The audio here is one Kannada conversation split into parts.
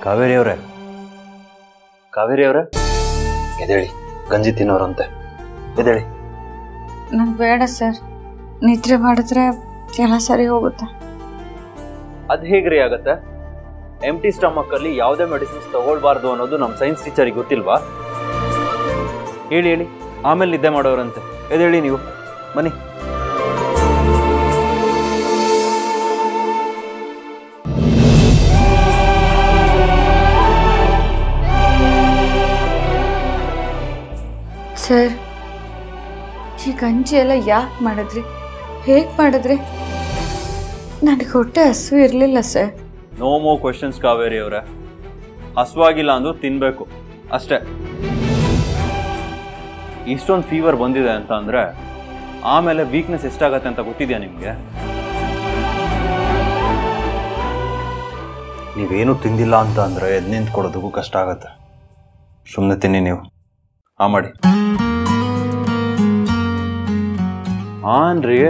ಕಾವೇರಿ ಅವರೇ ಕಾವೇರಿ ಅವರೇ ಎದೇಳಿ ಗಂಜಿ ತಿನ್ನೋರಂತೆ ಎದೇಳಿ ನಂಗೆ ಬೇಡ ಸರ್ ನಿದ್ರೆ ಮಾಡಿದ್ರೆ ಎಲ್ಲ ಸರಿ ಹೋಗುತ್ತೆ ಅದು ಹೇಗ್ರಿ ಆಗತ್ತೆ ಎಮ್ ಟಿ ಸ್ಟಮಕ್ ಅಲ್ಲಿ ಯಾವುದೇ ಮೆಡಿಸಿನ್ಸ್ ತಗೊಳ್ಬಾರ್ದು ಅನ್ನೋದು ನಮ್ಮ ಸೈನ್ಸ್ ಟೀಚರಿಗೆ ಗೊತ್ತಿಲ್ವಾ ಹೇಳಿ ಹೇಳಿ ಆಮೇಲೆ ನಿದ್ದೆ ಮಾಡೋರಂತೆ ಎದೇಳಿ ನೀವು ಬನ್ನಿ ಸರ್ ಈ ಗಂಜಿ ಎಲ್ಲ ಯಾಕೆ ಮಾಡಿದ್ರಿ ಹೇಗೆ ಮಾಡಿದ್ರಿ ನನಗೆ ಹೊಟ್ಟೆ ಹಸು ಇರಲಿಲ್ಲ sir no more questions Kaveri ಅವರೇ ಹಸುವಾಗಿಲ್ಲ ಅಂದ್ರೂ ತಿನ್ಬೇಕು ಅಷ್ಟೇ ಇಷ್ಟೊಂದು ಫೀವರ್ ಬಂದಿದೆ ಅಂತ ಅಂದ್ರೆ ಆಮೇಲೆ ವೀಕ್ನೆಸ್ ಎಷ್ಟಾಗತ್ತೆ ಅಂತ ಗೊತ್ತಿದೆಯಾ ನಿಮಗೆ ನೀವೇನು ತಿಂದಿಲ್ಲ ಅಂತ ಅಂದ್ರೆ ಎದ್ ನಿಂತ್ಕೊಡೋದಕ್ಕೂ ಕಷ್ಟ ಆಗತ್ತೆ ಸುಮ್ಮನೆ ತಿನ್ನಿ ನೀವು ಆ ಮಾಡಿ ಹಾನ್ರಿ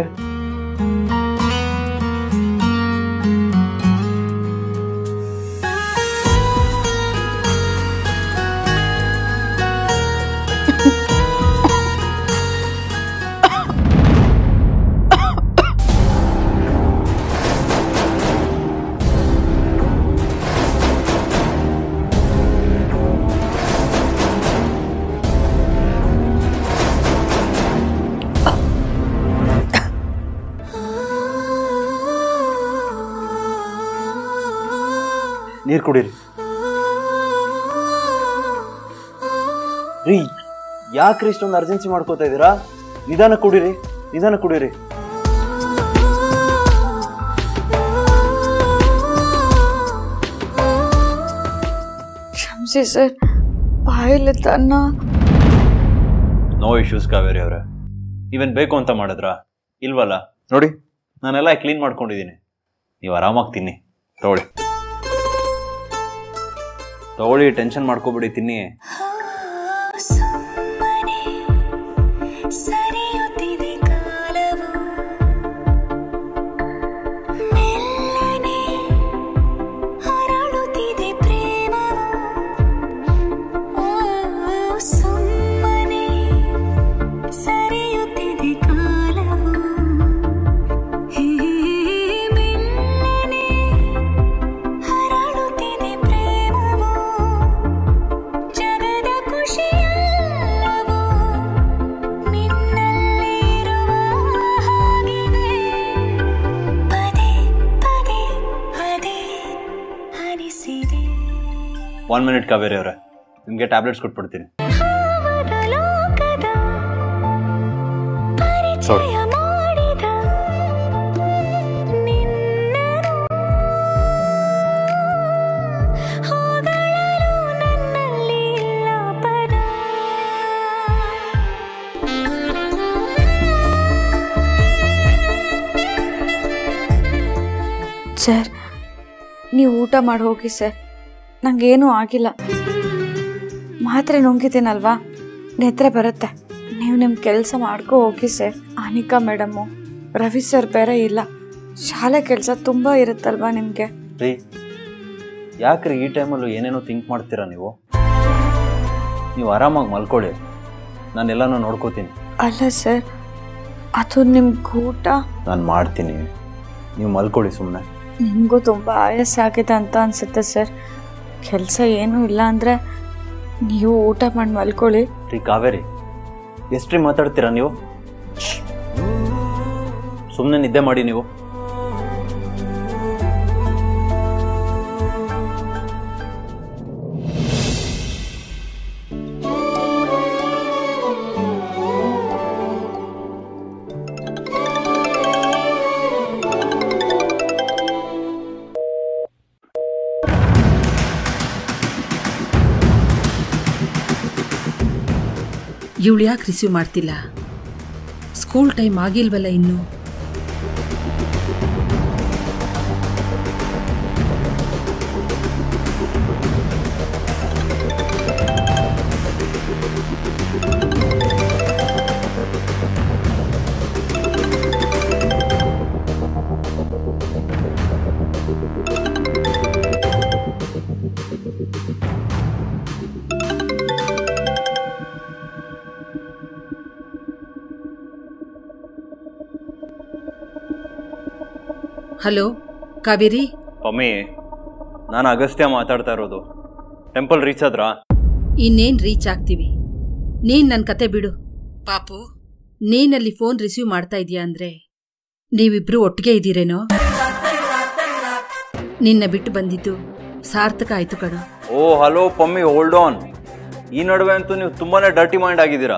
ನೀರು ಕುಡೀರಿ ರೀ ಯಾಕ್ರಿ ಇಷ್ಟೊಂದು ಅರ್ಜೆನ್ಸಿ ಮಾಡ್ಕೋತಾ ಇದ್ದೀರಾ ನಿಧಾನ ಕುಡೀರಿ ನಿಧಾನ ಕುಡೀರಿ ಕ್ಷಮಿಸಿ ಸರ್ ಬಾಯಲ್ಲಿ ತನ್ನ ನೋ ಇಶ್ಯೂಸ್ ಕಾವೇರಿ ಅವರೇ ನೀವೇನು ಬೇಕು ಅಂತ ಮಾಡಿದ್ರಾ ಇಲ್ವಲ್ಲ ನೋಡಿ ನಾನೆಲ್ಲ ಕ್ಲೀನ್ ಮಾಡ್ಕೊಂಡಿದ್ದೀನಿ ನೀವು ಆರಾಮಾಗಿ ತಿನ್ನಿ ತಗೊಳ್ಳಿ ತಗೊಳ್ಳಿ ಟೆನ್ಷನ್ ಮಾಡ್ಕೋಬಿಡಿ ತಿನ್ನಿ ಸುಮ್ಮನೆ ಸರಿಯುತ್ತಿದೆ ಕಾಲವು ಮೆಲ್ಲನೆ ಹರಳುತ್ತಿದೆ ಪ್ರೇಮವು ಓ ಸುಮ್ಮನೆ ಸರಿಯುತ್ತಿದೆ ಕಾಲವು ಹೇ ಮೆಲ್ಲನೆ ಹರಳುತ್ತಿದೆ ಪ್ರೇಮವು ಜಗದ ಖುಷಿಯಲ್ಲವೂ ನಿನ್ನಲ್ಲಿರುವ ಹಾಗಿದೆ ಪದೇ ಪದೇ ಅದೇ ಅನಿಸಿದೆ ಒನ್ ಮಿನಿಟ್ ಕಾವೇರಿ ಅವರೇ ನಿಮಗೆ ಟ್ಯಾಬ್ಲೆಟ್ಸ್ ಕೊಟ್ಬಿಡ್ತೀನಿ ಭಾವದ ಲೋಕದ ಪರಿಚಯ ಮಾಡಿದ ನಿನ್ನನು ಹೋಗಳಲು ನನ್ನಲ್ಲಿ ಇಲ್ಲ ಪದ ಸರ್ ನೀವು ಊಟ ಮಾಡಿ ಹೋಗಿ ಸರ್ ನಂಗೇನೂ ಆಗಿಲ್ಲ ಮಾತ್ರೆ ನುಂಗಿದ್ದೀನಲ್ವಾ ನಿದ್ರೆ ಬರುತ್ತೆ ನೀವು ನಿಮ್ಮ ಕೆಲಸ ಮಾಡ್ಕೊ ಹೋಗಿ sir Anika madam Ravi sir ಬೇರೆ ಇಲ್ಲ ಶಾಲೆ ಕೆಲಸ ತುಂಬ ಇರುತ್ತಲ್ವಾ ನಿಮಗೆ ರೀ ಯಾಕ್ರಿ ಈ ಟೈಮಲ್ಲೂ ಏನೇನೋ ಥಿಂಕ್ ಮಾಡ್ತೀರಾ ನೀವು ನೀವು ಆರಾಮಾಗಿ ಮಲ್ಕೊಳ್ಳಿ ನಾನೆಲ್ಲನೂ ನೋಡ್ಕೋತೀನಿ ಅಲ್ಲ ಸರ್ ಅದು ನಿಮ್ಗೆ ಊಟ ನಾನು ಮಾಡ್ತೀನಿ ನೀವು ಮಲ್ಕೊಳ್ಳಿ ಸುಮ್ಮನೆ ನಿಮಗೂ ತುಂಬ ಆಯಾಸ ಆಗಿದೆ ಅಂತ ಅನಿಸುತ್ತೆ ಸರ್ ಕೆಲಸ ಏನೂ ಇಲ್ಲ ಅಂದರೆ ನೀವು ಊಟ ಮಾಡಿ ಮಲ್ಕೊಳ್ಳಿ ರೀ ಕಾವೇರಿ ಎಷ್ಟ್ರಿ ಮಾತಾಡ್ತೀರಾ ನೀವು ಸುಮ್ಮನೆ ನಿದ್ದೆ ಮಾಡಿ ನೀವು ಇವಳು ಯಾಕೆ ರಿಸೀವ್ ಮಾಡ್ತಿಲ್ಲ ಸ್ಕೂಲ್ ಟೈಮ್ ಆಗಿಲ್ವಲ್ಲ ಇನ್ನು ಹಲೋ ಕಾವೇರಿ ಪಮ್ಮಿ ನಾನು ಅಗಸ್ತ್ಯ ಮಾತಾಡ್ತಾ ಇರೋದು ಟೆಂಪಲ್ ರೀಚ್ ಆದ್ರಾ ಇನ್ನೇನ್ ರೀಚ್ ಆಗ್ತೀವಿ ನೀನ್ ನನ್ನ ಕತೆ ಬಿಡು ಪಾಪು ನೀನಲ್ಲಿ ಫೋನ್ ರಿಸೀವ್ ಮಾಡ್ತಾ ಇದೀಯಾ ಅಂದ್ರೆ ನೀವಿಬ್ರು ಒಟ್ಟಿಗೆ ಇದ್ದೀರೇನೋ ನಿನ್ನ ಬಿಟ್ಟು ಬಂದಿದ್ದು ಸಾರ್ಥಕ ಆಯ್ತು ಕಣೋ ಓ ಹಲೋ ಪಮ್ಮಿ ಹೋಲ್ಡ್ ಆನ್ ಈ ನಡುವೆ ಅಂತೂ ನೀವು ತುಂಬಾನೇ ಡರ್ಟಿ ಮೈಂಡ್ ಆಗಿದ್ದೀರಾ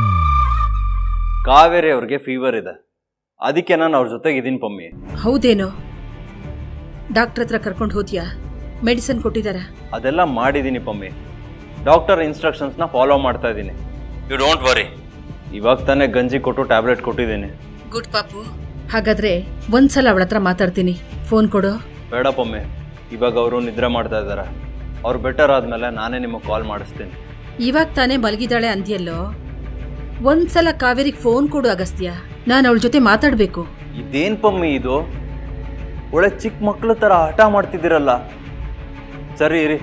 ಕಾವೇರಿ ಅವ್ರಿಗೆ ಫೀವರ್ ಇದೆ ಅದಕ್ಕೆ ನಾನು ಅವ್ರ ಜೊತೆಗೆ ಇದೀನಿ ಪಮ್ಮಿ ಹೌದೇನೋ ಡಾಕ್ಟರ್ ಹತ್ರ ಕರ್ಕೊಂಡು ಹೋದ್ಯಾ ಮೆಡಿಸಿನ್ ಕೊಟ್ಟಿದ್ದಾರಾ ಅದೆಲ್ಲ ಮಾಡಿದ್ದೀನಿ ಪಮ್ಮಿ ಡಾಕ್ಟರ್ ಇನ್ಸ್ಟ್ರಕ್ಷನ್ಸ್ನ ಫಾಲೋ ಮಾಡ್ತಾ ಇದ್ದೀನಿ ಯು ಡೋಂಟ್ ವರಿ ಇವಾಗ ತಾನೇ ಗಂಜಿ ಕೊಟ್ಟು ಟ್ಯಾಬ್ಲೆಟ್ ಕೊಟ್ಟಿದ್ದೀನಿ ಗುಡ್ ಪಾಪು ಹಾಗಾದ್ರೆ ಒಂದ್ಸಲ ಅವಳ ಹತ್ರ ಮಾತಾಡ್ತೀನಿ ಫೋನ್ ಕೊಡು ಬೇಡ ಪಮ್ಮಿ ಇವಾಗ ಅವರು ನಿದ್ರೆ ಮಾಡ್ತಾ ಇದ್ದಾರೆ ಅವ್ರು ಬೆಟರ್ ಆದಮೇಲೆ ನಾನೇ ನಿಮಗೆ ಕಾಲ್ ಮಾಡಿಸ್ತೀನಿ ಇವಾಗ ತಾನೇ ಮಲಗಿದಾಳೆ ಅಂದ್ಯಲ್ಲೋ ಒಂದ್ಸಲ ಕಾವೇರಿಗೆ ಫೋನ್ ಕೊಡು ಅಗಸ್ತ್ಯ ನಾನು ಅವಳ ಜೊತೆ ಮಾತಾಡ್ಬೇಕು ಇದೇನ್ ಪಮ್ಮಿ ಇದು ಒಳ್ಳೆ ಚಿಕ್ಕ ಮಕ್ಳ ಥರ ಹಠ ಮಾಡ್ತಿದ್ದೀರಲ್ಲ ಸರಿ ಇರಿ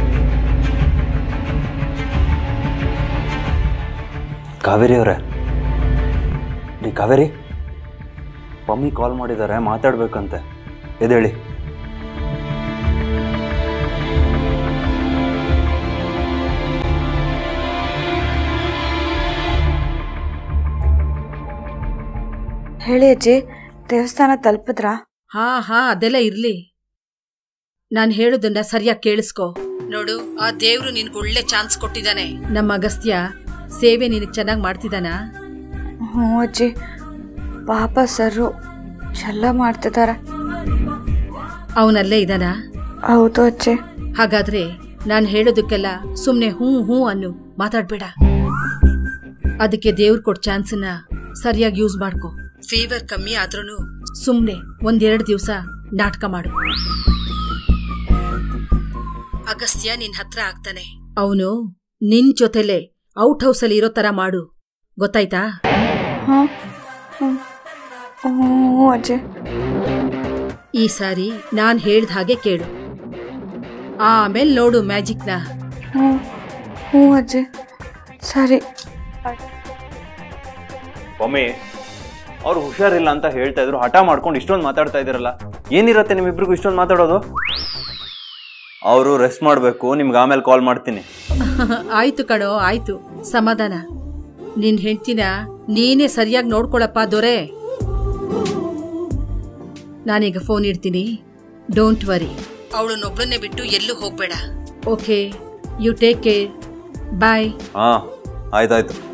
ಕಾವೇರಿ ಅವರೇ ರೀ ಕಾವೇರಿ ಪಮ್ಮಿ ಕಾಲ್ ಮಾಡಿದ್ದಾರೆ ಮಾತಾಡ್ಬೇಕಂತೆ ಎದೇಳಿ ಹೇಳಿ ಅಜ್ಜಿ ದೇವಸ್ಥಾನ ತಲುಪಿದ್ರಾ ಹಾ ಹಾ ಅದೆಲ್ಲ ಇರ್ಲಿ ನಾನು ಹೇಳೋದನ್ನ ಸರಿಯಾಗಿ ಕೇಳಿಸ್ಕೊ ನೋಡು ಆ ದೇವ್ರು ನಿನ್ಗೆ ಒಳ್ಳೆ ಚಾನ್ಸ್ ಕೊಟ್ಟಿದ್ದಾನೆ ನಮ್ಮ ಅಗಸ್ತ್ಯ ಸೇವೆ ನಿನಗೆ ಚೆನ್ನಾಗಿ ಮಾಡ್ತಿದ್ದಾನಾ ಹ್ಞೂ ಅಜ್ಜಿ ಪಾಪ ಸರ್ರು ಎಲ್ಲ ಮಾಡ್ತಿದ್ದಾರೆ ಅವನಲ್ಲೇ ಇದ್ದಾನಾ ಹೌದು ಅಜ್ಜಿ ಹಾಗಾದ್ರೆ ನಾನು ಹೇಳೋದಕ್ಕೆಲ್ಲ ಸುಮ್ಮನೆ ಹ್ಞೂ ಹ್ಞೂ ಅನ್ನು ಮಾತಾಡ್ಬೇಡ ಅದಕ್ಕೆ ದೇವ್ರು ಕೊಟ್ಟ ಚಾನ್ಸನ್ನ ಸರಿಯಾಗಿ ಯೂಸ್ ಮಾಡ್ಕೊ ಫೀವರ್ ಕಮ್ಮಿ ಆದ್ರೂ ಸುಮ್ಮನೆ ಒಂದೆರಡು ದಿವಸ ನಾಟಕ ಮಾಡು ಅಗಸ್ತ್ಯ ನಿನ್ ಹತ್ರ ಆಗ್ತಾನೆ ಅವನು ನಿನ್ ಜೊತೆಲೆ ಔಟ್ ಹೌಸಲ್ಲಿ ಇರೋ ತರ ಮಾಡು ಗೊತ್ತಾಯ್ತಾ ಹಾಂ ಹ್ಞೂ ಹ್ಞೂ ಅಜ್ಜಿ ಈ ಸಾರಿ ನಾನ್ ಹೇಳ್ದ ಹಾಗೆ ಕೇಳು ಆಮೇಲೆ ನೋಡು ಮ್ಯಾಜಿಕ್ನ ಹ್ಞೂ ಹ್ಞೂ ಅಜ್ಜಿ ಸರಿ ಪಮ್ಮಿ ಅವ್ರು ಹುಷಾರಿಲ್ಲ ಅಂತ ಹೇಳ್ತಾ ಇದ್ರು ಹಠ ಮಾಡ್ಕೊಂಡು ಇಷ್ಟೊಂದು ಮಾತಾಡ್ತಾ ಇದ್ದೀರಲ್ಲ ಏನಿರತ್ತೆ ನಿಮ್ಮಿಬ್ರಿಗೂ ಇಷ್ಟೊಂದು ಮಾತಾಡೋದು ಅವರು ರೆಸ್ಟ್ ಮಾಡಬೇಕು ನಿಮ್ಗೆ ಆಮೇಲೆ ಕಾಲ್ ಮಾಡ್ತೀನಿ ಆಯ್ತು ಕಣೋ ಆಯ್ತು ಸಮಾಧಾನ ನಿನ್ ಹೆಂಡ್ತಿನ ನೀನೇ ಸರಿಯಾಗಿ ನೋಡ್ಕೊಳಪ್ಪ ದೊರೆ ನಾನೀಗ ಫೋನ್ ಇಡ್ತೀನಿ ಡೋಂಟ್ ವರಿ ಅವಳನ್ನೊಬ್ಳನ್ನೇ ಬಿಟ್ಟು ಎಲ್ಲೂ ಹೋಗ್ಬೇಡ okay you take care bye ಹಾಂ ಆಯ್ತಾಯ್ತು